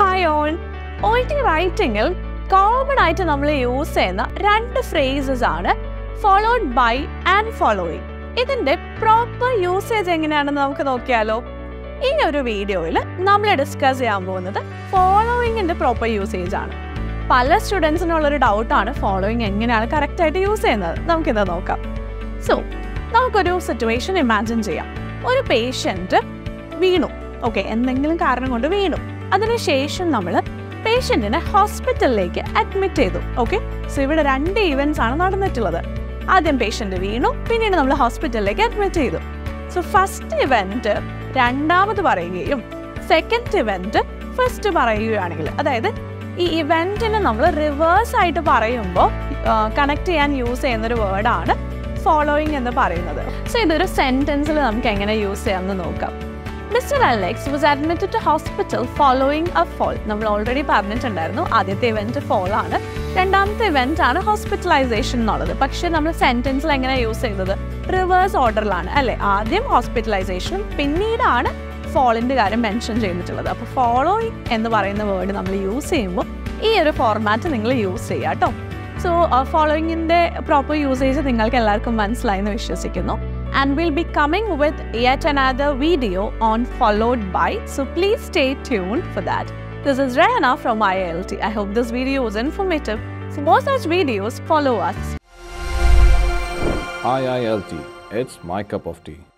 Hi on O T റൈറ്റിംഗിൽ common ആയിട്ട് നമ്മൾ യൂസ് ചെയ്യുന്ന രണ്ട് ഫ്രേസസ് ആണ് ഫോളോഡ് ബൈ ആൻഡ് ഫോളോയിങ് ഇതിന്റെ പ്രോപ്പർ യൂസേജ് എങ്ങനെയാണെന്ന് നമുക്ക് നോക്കിയാലോ ഈ ഒരു വീഡിയോയിൽ നമ്മൾ ഡിസ്കസ് ചെയ്യാൻ പോകുന്നത് ഫോളോയിങ്ങിന്റെ പ്രോപ്പർ യൂസേജ് ആണ് പല സ്റ്റുഡൻസിനുള്ളൊരു ഡൗട്ടാണ് ഫോളോയിങ് എങ്ങനെയാണ് കറക്റ്റായിട്ട് യൂസ് ചെയ്യുന്നത് നമുക്കിത് നോക്കാം സോ നമുക്കൊരു സിറ്റുവേഷൻ ഇമാജിൻ ചെയ്യാം ഒരു പേഷ്യൻറ്റ് വീണു ഓക്കെ എന്തെങ്കിലും കാരണം കൊണ്ട് വീണു അതിനുശേഷം നമ്മൾ പേഷ്യൻറ്റിനെ ഹോസ്പിറ്റലിലേക്ക് അഡ്മിറ്റ് ചെയ്തു ഓക്കെ സോ ഇവിടെ രണ്ട് ഈവൻറ്റ്സ് ആണ് നടന്നിട്ടുള്ളത് ആദ്യം പേഷ്യൻ്റ് വീണു പിന്നീട് നമ്മൾ ഹോസ്പിറ്റലിലേക്ക് അഡ്മിറ്റ് ചെയ്തു സോ ഫസ്റ്റ് ഇവൻറ്റ് രണ്ടാമത് പറയുകയും സെക്കൻഡ് ഇവൻറ്റ് ഫസ്റ്റ് പറയുകയാണെങ്കിൽ അതായത് ഈ ഇവൻറ്റിനെ നമ്മൾ റിവേഴ്സ് ആയിട്ട് പറയുമ്പോൾ കണക്ട് ചെയ്യാൻ യൂസ് ചെയ്യുന്നൊരു വേർഡാണ് ഫോളോയിങ് എന്ന് പറയുന്നത് സോ ഇതൊരു സെൻറ്റൻസിൽ നമുക്ക് എങ്ങനെ യൂസ് ചെയ്യാമെന്ന് നോക്കാം mister Alex was admitted to hospital following a fall നമ്മൾ ഓൾറെഡി പറഞ്ഞിട്ടുണ്ടായിരുന്നു ആദ്യത്തെ ഇവൻറ്റ് ഫോൾ ആണ് രണ്ടാമത്തെ ഇവൻറ്റ് ആണ് ഹോസ്പിറ്റലൈസേഷൻ എന്നുള്ളത് പക്ഷേ നമ്മൾ സെൻറ്റൻസിൽ എങ്ങനെ യൂസ് ചെയ്തത് റിവേഴ്സ് ഓർഡറിലാണ് അല്ലേ ആദ്യം ഹോസ്പിറ്റലൈസേഷനും പിന്നീടാണ് ഫോളിൻ്റെ കാര്യം മെൻഷൻ ചെയ്തിട്ടുള്ളത് അപ്പോൾ ഫോളോയിങ് എന്ന് പറയുന്ന വേർഡ് നമ്മൾ യൂസ് ചെയ്യുമ്പോൾ ഈ ഒരു ഫോർമാറ്റ് നിങ്ങൾ യൂസ് ചെയ്യുക കേട്ടോ സോ ഫോളോയിങ്ങിൻ്റെ പ്രോപ്പർ യൂസേജ് നിങ്ങൾക്ക് എല്ലാവർക്കും മനസ്സിലായി എന്ന് വിശ്വസിക്കുന്നു and we'll be coming with yet another video on followed by. So please stay tuned for that. This is Rayana from IILT. I hope this video was informative. For more such videos, follow us. IILT. It's my cup of tea.